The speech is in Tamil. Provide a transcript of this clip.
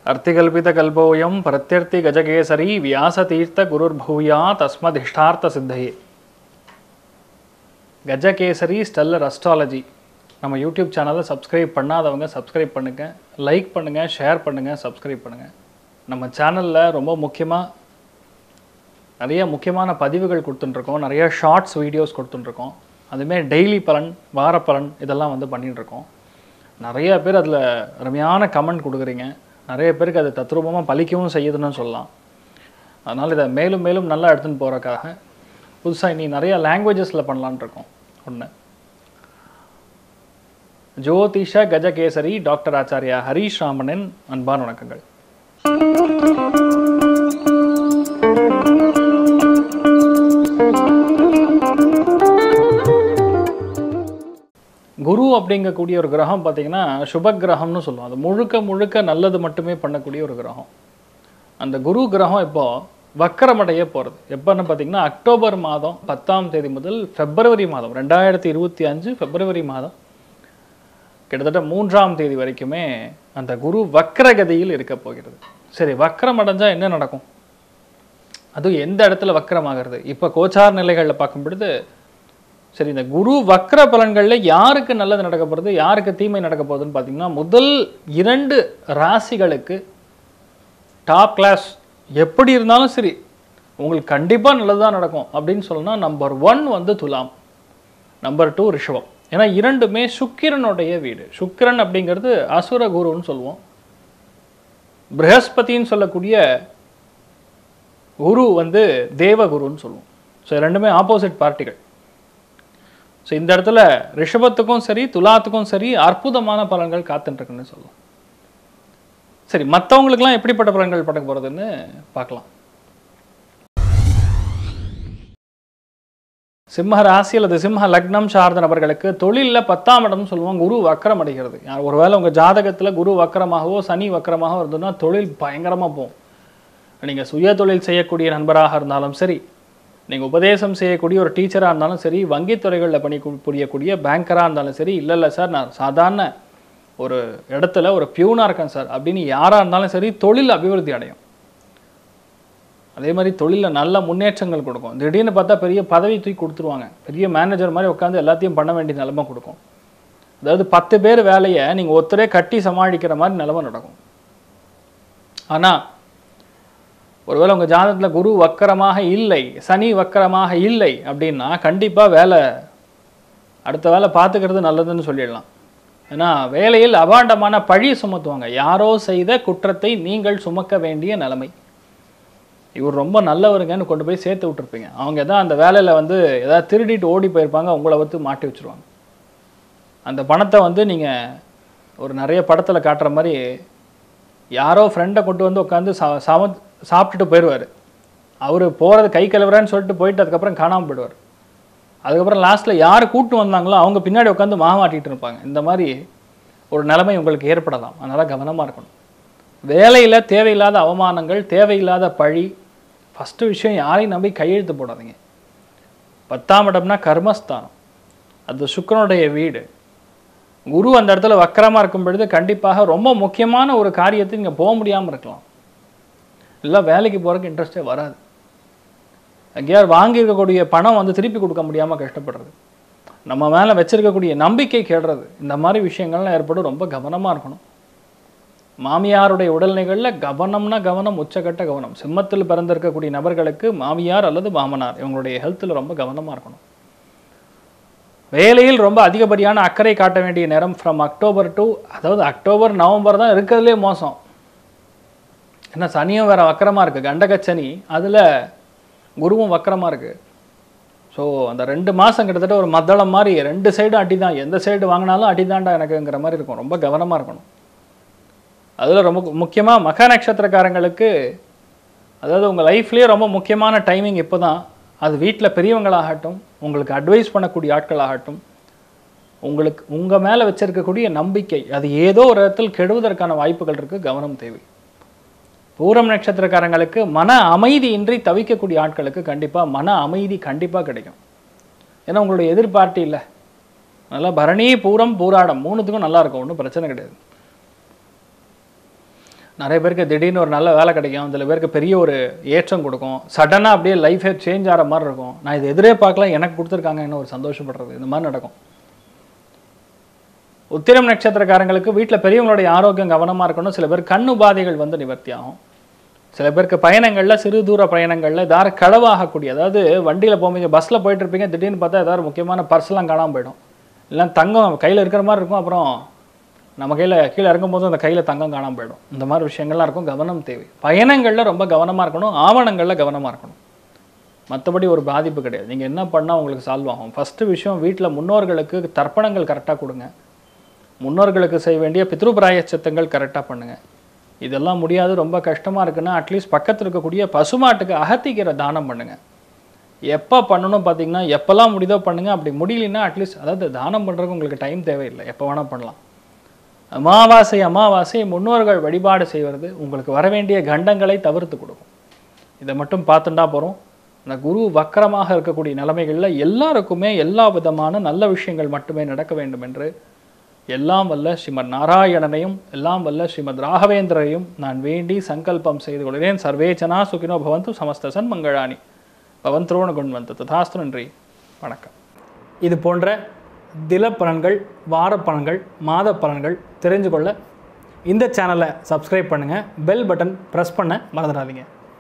अर्तिकल्पितकल्पोऽयं प्रत्यर्थिगजकेसरी व्यासतीर्थगुरुर्भूया तस्मदिष्टार्थसिद्धये கஜகேசரி ஸ்டெல்லர் அஸ்ட்ராலஜி நம்ம யூடியூப் சேனலை சப்ஸ்கிரைப் பண்ணாதவங்க சப்ஸ்கிரைப் பண்ணுங்கள் லைக் பண்ணுங்கள் ஷேர் பண்ணுங்கள் சப்ஸ்கிரைப் பண்ணுங்கள் நம்ம சேனலில் ரொம்ப முக்கியமாக நிறைய முக்கியமான பதிவுகள் கொடுத்துட்டுருக்கோம் நிறைய ஷார்ட்ஸ் வீடியோஸ் கொடுத்துட்டுருக்கோம் அதுமாரி டெய்லி பலன் வார பலன் இதெல்லாம் வந்து பண்ணிட்டு இருக்கோம் நிறைய பேர் அதில் அருமையான கமெண்ட் கொடுக்குறீங்க நிறைய பேருக்கு அது தத்ரூபமாக பலிக்கவும் செய்யுதுன்னு சொல்லலாம் அதனால் இதை மேலும் மேலும் நல்லா எடுத்துன்னு போகிறக்காக புதுசாக இனி நிறைய லாங்குவேஜஸில் பண்ணலான்னு இருக்கோம் ஒன்று ஜோதிஷ கஜகேசரி டாக்டர் ஆச்சாரியா ஹரீஷ் ராமனின் அன்பான வணக்கங்கள் குரு அப்படிங்கக்கூடிய ஒரு கிரகம் பார்த்தீங்கன்னா சுப கிரகம்னு சொல்லுவோம் அது முழுக்க முழுக்க நல்லது மட்டுமே பண்ணக்கூடிய ஒரு கிரகம் அந்த குரு கிரகம் இப்போ வக்கரமடைய போகிறது எப்போன்னு பார்த்தீங்கன்னா அக்டோபர் மாதம் பத்தாம் தேதி முதல் பிப்ரவரி மாதம் ரெண்டாயிரத்தி இருபத்தி அஞ்சு பிப்ரவரி மாதம் கிட்டத்தட்ட மூன்றாம் தேதி வரைக்குமே அந்த குரு வக்கரகதியில் இருக்க போகிறது சரி வக்கரம் அடைஞ்சால் என்ன நடக்கும் அதுவும் எந்த இடத்துல வக்கரமாகிறது இப்போ கோச்சார் நிலைகளில் பார்க்கும் பொழுது சரி இந்த குரு வக்ர பலன்களில் யாருக்கு நல்லது நடக்க போகிறது யாருக்கு தீமை நடக்க போகுதுன்னு பார்த்தீங்கன்னா முதல் இரண்டு ராசிகளுக்கு டாப் கிளாஸ் எப்படி இருந்தாலும் சரி உங்களுக்கு கண்டிப்பாக நல்லது தான் நடக்கும் அப்படின்னு சொல்லணும்னா நம்பர் ஒன் வந்து துலாம் நம்பர் டூ ரிஷபம் ஏன்னா இரண்டுமே சுக்கிரனுடைய வீடு சுக்கிரன் அப்படிங்கிறது அசுர குருன்னு சொல்லுவோம் ப்ரஹஸ்பதின்னு சொல்லக்கூடிய குரு வந்து தேவகுருன்னு சொல்லுவோம் ஸோ ரெண்டுமே ஆப்போசிட் பார்ட்டிகள் ஸோ இந்த இடத்துல ரிஷபத்துக்கும் சரி துலாத்துக்கும் சரி அற்புதமான பலன்கள் காத்துட்டுருக்குன்னு சொல்லலாம் சரி மற்றவங்களுக்குலாம் எப்படிப்பட்ட பலன்கள் பட போகிறதுன்னு பார்க்கலாம் சிம்ம ராசி அல்லது சிம்ம லக்னம் சார்ந்த நபர்களுக்கு தொழிலில் பத்தாம் இடம் சொல்லுவோம் குரு வக்கரம் அடைகிறது யார் ஒருவேளை உங்கள் ஜாதகத்தில் குரு வக்கரமாகவோ சனி வக்கரமாகவோ இருந்ததுன்னா தொழில் பயங்கரமாக போகும் நீங்கள் சுய தொழில் செய்யக்கூடிய நண்பராக இருந்தாலும் சரி நீங்கள் உபதேசம் செய்யக்கூடிய ஒரு டீச்சராக இருந்தாலும் சரி வங்கித்துறைகளில் பணி புரியக்கூடிய பேங்கராக இருந்தாலும் சரி இல்லை இல்லை சார் நான் சாதாரண ஒரு இடத்துல ஒரு பியூனாக இருக்கேன் சார் அப்படின்னு யாராக இருந்தாலும் சரி தொழில் அபிவிருத்தி அடையும் அதே மாதிரி தொழிலில் நல்ல முன்னேற்றங்கள் கொடுக்கும் திடீர்னு பார்த்தா பெரிய பதவி தூக்கி கொடுத்துருவாங்க பெரிய மேனேஜர் மாதிரி உட்காந்து எல்லாத்தையும் பண்ண வேண்டிய நிலைமை கொடுக்கும் அதாவது பத்து பேர் வேலையை நீங்கள் ஒருத்தரே கட்டி சமாளிக்கிற மாதிரி நிலைமை நடக்கும் ஆனால் ஒருவேளை உங்கள் ஜாதகத்தில் குரு வக்கரமாக இல்லை சனி வக்கரமாக இல்லை அப்படின்னா கண்டிப்பாக வேலை அடுத்த வேலை பார்த்துக்கிறது நல்லதுன்னு சொல்லிடலாம் ஏன்னா வேலையில் அபாண்டமான பழி சுமத்துவாங்க யாரோ செய்த குற்றத்தை நீங்கள் சுமக்க வேண்டிய நிலைமை இவர் ரொம்ப நல்லவருங்கன்னு கொண்டு போய் சேர்த்து விட்டுருப்பீங்க அவங்க தான் அந்த வேலையில் வந்து ஏதாவது திருடிட்டு ஓடி போயிருப்பாங்க உங்களை வந்து மாட்டி வச்சுருவாங்க அந்த பணத்தை வந்து நீங்கள் ஒரு நிறைய படத்தில் காட்டுற மாதிரி யாரோ ஃப்ரெண்டை கொண்டு வந்து உட்காந்து சா சம சாப்பிட்டுட்டு போயிடுவார் அவர் போகிறது கை கழுவுறான்னு சொல்லிட்டு போயிட்டு அதுக்கப்புறம் காணாமல் போயிடுவார் அதுக்கப்புறம் லாஸ்ட்டில் யார் கூட்டு வந்தாங்களோ அவங்க பின்னாடி உட்காந்து மாவாட்டிகிட்டு இருப்பாங்க இந்த மாதிரி ஒரு நிலைமை உங்களுக்கு ஏற்படலாம் அதனால் கவனமாக இருக்கணும் வேலையில் தேவையில்லாத அவமானங்கள் தேவையில்லாத பழி ஃபஸ்ட்டு விஷயம் யாரையும் நம்பி கையெழுத்து போடாதீங்க பத்தாம் இடம்னா கர்மஸ்தானம் அது சுக்கரனுடைய வீடு குரு அந்த இடத்துல வக்கரமாக இருக்கும் பொழுது கண்டிப்பாக ரொம்ப முக்கியமான ஒரு காரியத்தை நீங்கள் போக முடியாமல் இருக்கலாம் இல்லை வேலைக்கு போகிறதுக்கு இன்ட்ரெஸ்டே வராது எங்கேயாவது வாங்கியிருக்கக்கூடிய பணம் வந்து திருப்பி கொடுக்க முடியாமல் கஷ்டப்படுறது நம்ம மேலே வச்சிருக்கக்கூடிய நம்பிக்கை கெடுறது இந்த மாதிரி விஷயங்கள்லாம் ஏற்படும் ரொம்ப கவனமாக இருக்கணும் மாமியாருடைய உடல்நிலைகளில் கவனம்னா கவனம் உச்சக்கட்ட கவனம் சிம்மத்தில் பிறந்திருக்கக்கூடிய நபர்களுக்கு மாமியார் அல்லது மாமனார் இவங்களுடைய ஹெல்த்தில் ரொம்ப கவனமாக இருக்கணும் வேலையில் ரொம்ப அதிகப்படியான அக்கறை காட்ட வேண்டிய நேரம் ஃப்ரம் அக்டோபர் டு அதாவது அக்டோபர் நவம்பர் தான் இருக்கிறதுலே மோசம் ஏன்னா சனியும் வேறு வக்கரமாக இருக்குது கண்டகச்சனி அதில் குருவும் வக்கரமாக இருக்குது ஸோ அந்த ரெண்டு மாதம் கிட்டத்தட்ட ஒரு மத்தளம் மாதிரி ரெண்டு சைடும் அடி தான் எந்த சைடு வாங்கினாலும் அடி தாண்டா எனக்குங்கிற மாதிரி இருக்கும் ரொம்ப கவனமாக இருக்கணும் அதில் ரொம்ப முக்கியமாக மக நட்சத்திரக்காரங்களுக்கு அதாவது உங்கள் லைஃப்லேயே ரொம்ப முக்கியமான டைமிங் இப்போ தான் அது வீட்டில் பெரியவங்களாகட்டும் உங்களுக்கு அட்வைஸ் பண்ணக்கூடிய ஆட்களாகட்டும் உங்களுக்கு உங்கள் மேலே வச்சிருக்கக்கூடிய நம்பிக்கை அது ஏதோ ஒரு இடத்தில் கெடுவதற்கான வாய்ப்புகள் இருக்குது கவனம் தேவை பூரம் நட்சத்திரக்காரங்களுக்கு மன அமைதியின்றி தவிக்கக்கூடிய ஆட்களுக்கு கண்டிப்பாக மன அமைதி கண்டிப்பாக கிடைக்கும் ஏன்னா உங்களுடைய எதிர்பார்ட்டி இல்லை நல்லா பரணி பூரம் பூராடம் மூணுத்துக்கும் நல்லா இருக்கும் ஒன்றும் பிரச்சனை கிடையாது நிறைய பேருக்கு திடீர்னு ஒரு நல்ல வேலை கிடைக்கும் சில பேருக்கு பெரிய ஒரு ஏற்றம் கொடுக்கும் சடனாக அப்படியே லைஃபே சேஞ்ச் ஆகிற மாதிரி இருக்கும் நான் இது எதிரே பார்க்கல எனக்கு கொடுத்துருக்காங்கன்னு ஒரு சந்தோஷப்படுறது இந்த மாதிரி நடக்கும் உத்திரம் நட்சத்திரக்காரங்களுக்கு வீட்டில் பெரியவங்களுடைய ஆரோக்கியம் கவனமாக இருக்கணும் சில பேர் கண் உபாதைகள் வந்து நிவர்த்தி ஆகும் சில பேருக்கு பயணங்களில் சிறு தூர பயணங்களில் ஏதாவது களவாகக்கூடிய அதாவது வண்டியில் போவீங்க பஸ்ஸில் போயிட்டு இருப்பீங்க திடீர்னு பார்த்தா ஏதாவது முக்கியமான பர்ஸ்லாம் காணாமல் போயிடும் இல்லை தங்கம் கையில் இருக்கிற மாதிரி இருக்கும் அப்புறம் நம்ம கையில் கீழே இறங்கும்போது அந்த கையில் தங்கம் காணாமல் போயிடும் இந்த மாதிரி விஷயங்கள்லாம் இருக்கும் கவனம் தேவை பயணங்களில் ரொம்ப கவனமாக இருக்கணும் ஆவணங்களில் கவனமாக இருக்கணும் மற்றபடி ஒரு பாதிப்பு கிடையாது நீங்கள் என்ன பண்ணால் உங்களுக்கு சால்வ் ஆகும் ஃபஸ்ட்டு விஷயம் வீட்டில் முன்னோர்களுக்கு தர்ப்பணங்கள் கரெக்டாக கொடுங்க முன்னோர்களுக்கு செய்ய வேண்டிய பித்ரு பிராயச்சித்தங்கள் கரெக்டாக பண்ணுங்கள் இதெல்லாம் முடியாது ரொம்ப கஷ்டமாக இருக்குன்னா அட்லீஸ்ட் பக்கத்தில் இருக்கக்கூடிய பசுமாட்டுக்கு அகத்திக்கிற தானம் பண்ணுங்கள் எப்போ பண்ணணும் பார்த்தீங்கன்னா எப்போல்லாம் முடியுதோ பண்ணுங்கள் அப்படி முடியலன்னா அட்லீஸ்ட் அதாவது தானம் பண்ணுறதுக்கு உங்களுக்கு டைம் தேவையில்லை எப்போ வேணால் பண்ணலாம் அமாவாசை அமாவாசை முன்னோர்கள் வழிபாடு செய்வது உங்களுக்கு வர வேண்டிய கண்டங்களை தவிர்த்து கொடுக்கும் இதை மட்டும் பார்த்துட்டா போகிறோம் இந்த குரு வக்கரமாக இருக்கக்கூடிய நிலைமைகளில் எல்லாருக்குமே எல்லா விதமான நல்ல விஷயங்கள் மட்டுமே நடக்க வேண்டும் என்று எல்லாம் வல்ல ஸ்ரீமத் நாராயணனையும் எல்லாம் வல்ல ஸ்ரீமத் ராகவேந்திரரையும் நான் வேண்டி சங்கல்பம் செய்து கொள்கிறேன் சர்வேச்சனா சுகினோ பவந்து சமஸ்த சன்மங்களானி பவந்த்ரோண குண்வந்த ததாஸ்து நன்றி வணக்கம் இது போன்ற தினப்பலன்கள் வாரப்பலன்கள் மாத பலன்கள் தெரிஞ்சு கொள்ள இந்த சேனலை சப்ஸ்கிரைப் பண்ணுங்கள் பெல் பட்டன் ப்ரெஸ் பண்ண மறந்துடாதீங்க